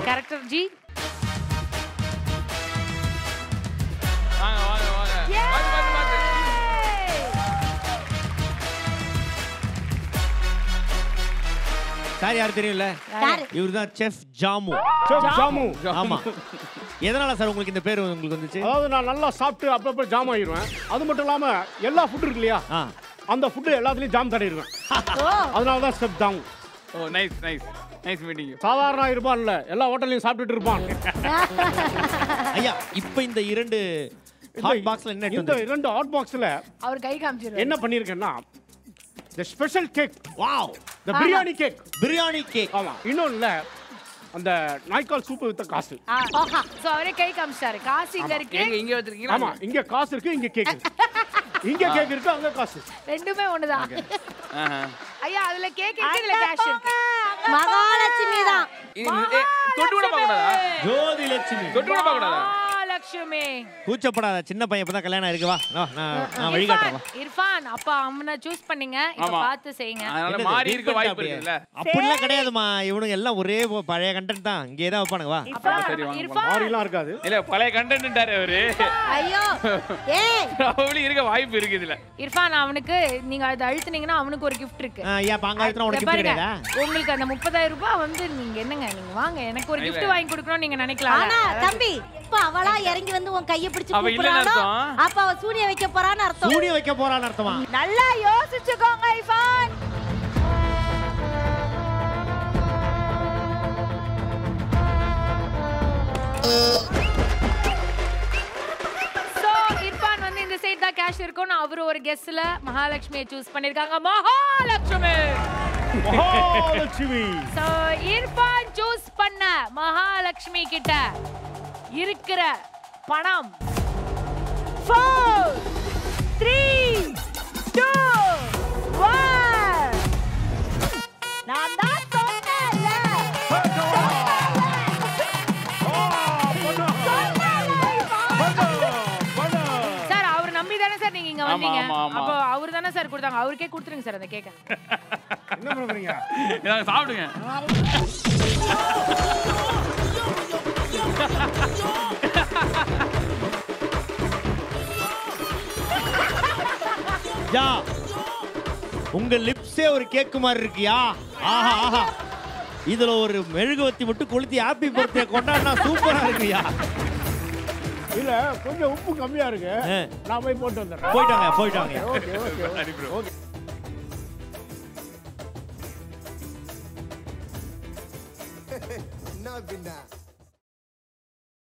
Character G வாங்க வாங்க வாங்க வாங்க வாங்க வாங்க சார் யார் தெரியும்ல யாரு? இவர் தான் செஃப் ஜாமு செஃப் ஜாமு ஆமா எதனால சார் உங்களுக்கு இந்த பேர் உங்களுக்கு வந்துச்சு அதாவது நான் நல்லா சாப்பிட்டு அப்பப்போ ஜாம் ஆகிடுவேன் அது மட்டும் இல்லாம எல்லா ஃபுட் இருக்கு இல்லையா ஆ அந்த ஃபுட்டு எல்லாத்துலயும் ஜாம் தடவிடுவேன் அதனால தான் step jam oh nice nice nice meeting சாதாரண இருப்பான்ல எல்லா ஹோட்டல்லையும் சாப்பிட்டுட்டு இருப்பான் ஐயா இப்போ இந்த இரண்டு ஹாட் பாக்ஸ்ல என்ன இந்த எடுத்து இரண்டு ஹாட் பாக்ஸ்ல அவர் கை காமிச்சிரு என்ன பண்ணிருக்கேன்னா இந்த ஸ்பெஷல் கேக் வாவ் இந்த பிரியாணி கேக் பிரியாணி கேக் ஆமா இன்னொன்னுல அந்த நாய்க்கால் சூப்பு வித்த காசு சோ அவரே கை காமிச்சாரு காசு இங்க இருக்கு எங்க இங்க வச்சிருக்கீங்களா ஆமா இங்க காசு இருக்கு இங்க கேக் இருக்கு இங்க கேக் இருக்கு அங்க காசு ரெண்டுமே ஒண்ணுதான் ஆஹா. ஐயா அதுல கேக் இருக்கு இதுல கேஷ் இருக்கு மகாலட்சுமி தான் இது ஏ, தொட்டு கூட பார்க்க கூடாதா ஜோதி லட்சுமி தொட்டு கூட பார்க்க கூடாதா மகாலட்சுமி கூச்சப்படாத சின்ன பையன் இப்பதான் கல்யாணம் இருக்கு வா நான் நான் நான் வழிகாட்டுறேன் வா. இர்ஃபான், இர்ஃபான் அப்பா அவனை சூஸ் பண்ணீங்க இப்ப ஆமா. பார்த்து செய்யுங்க அதனால என்னது, மாறி இருக்க different வாய்ப்பு அப்படியே? இருக்குல்ல அப்படிலாம் கிடையாதுமா இவனுங்க எல்லாம் ஒரே ப- பழைய கண்டென்ட் தான் இங்கே தான் வைப்பானுங்க வா அப்பா, சரி, வாங்க, இர்ஃபான் மாறிலாம் இருக்காது இல்ல பழைய கண்டென்ட்டாரு அவரு ஐயோ ஏய் அப்படி இருக்க வாய்ப்பு இருக்கு இதுல இர்ஃபான் அவனுக்கு நீங்க அதை அழுத்துனீங்கன்னா அவனுக்கு ஒரு gift இருக்கு ஆ, ஏன் பாங்க எடுத்துனா இதை உனக்கு gift பாருங்க, கிடையாதா உங்களுக்கு அந்த முப்பதாயிரம் ரூபாய் வந்து நீங்க என்னங்க நீங்க வாங்க எனக்கு ஒரு gift வாங்கி கொடுக்கணும் நீங்க நினைக்கலாம் ஆனா தம்பி இப்ப அவளா இறங்கி வந்து உன் கைய பிடிச்சு அவ இல்லைன்னு கூப்பிடுறாளோ அர்த்தம். அப்ப அவ சூனிய வைக்க போறான்னு அர்த்தம் சூனிய வைக்க போறான்னு அர்த்தமா நல்லா யோசிச்சுக்கோங்க இர்ஃபான் So, இர்ஃபான் வந்து இந்த சைடு தான் கேஷ் இருக்கும்னு அவரு ஒரு கெஸ்ட்ல மகாலட்சுமியை சூஸ் பண்ணிருக்காங்க மகாலட்சுமி மகாலட்சுமி So, இர்ஃபான் சூஸ் பண்ண மகாலட்சுமி கிட்ட இருக்கிற பணம் ஃபோர் த்ரீ டூ ஒன் நான் தான் சொன்னேன்ல சார் அவர் நம்பி தானே சார் நீங்க இங்க ஆமா, வந்தீங்க ஆமா, ஆமா. அப்போ அவர் தானே சார் கொடுத்தாங்க அவருக்கே கொடுத்துருங்க சார் அந்த கேக்க என்ன பண்றீங்க இதாங்க, சாப்பிடுங்க யா உங்க லிப்ஸே ஒரு கேக்கு மாதிரி இருக்கியா ஆஹா ஆஹா இதுல ஒரு மெழுகுவத்தி மட்டும் கொளுத்தி ஹாப்பி பர்த்டே கொண்டாடினா சூப்பரா இருக்குயா இல்ல கொஞ்சம் உப்பு கம்மியா இருக்கு ஆ. நான் போய் போட்டு வந்துடுறேன் போயிட்டாங்க போயிட்டாங்க ஓகே ஓகே ஓகே என்ன பின்ன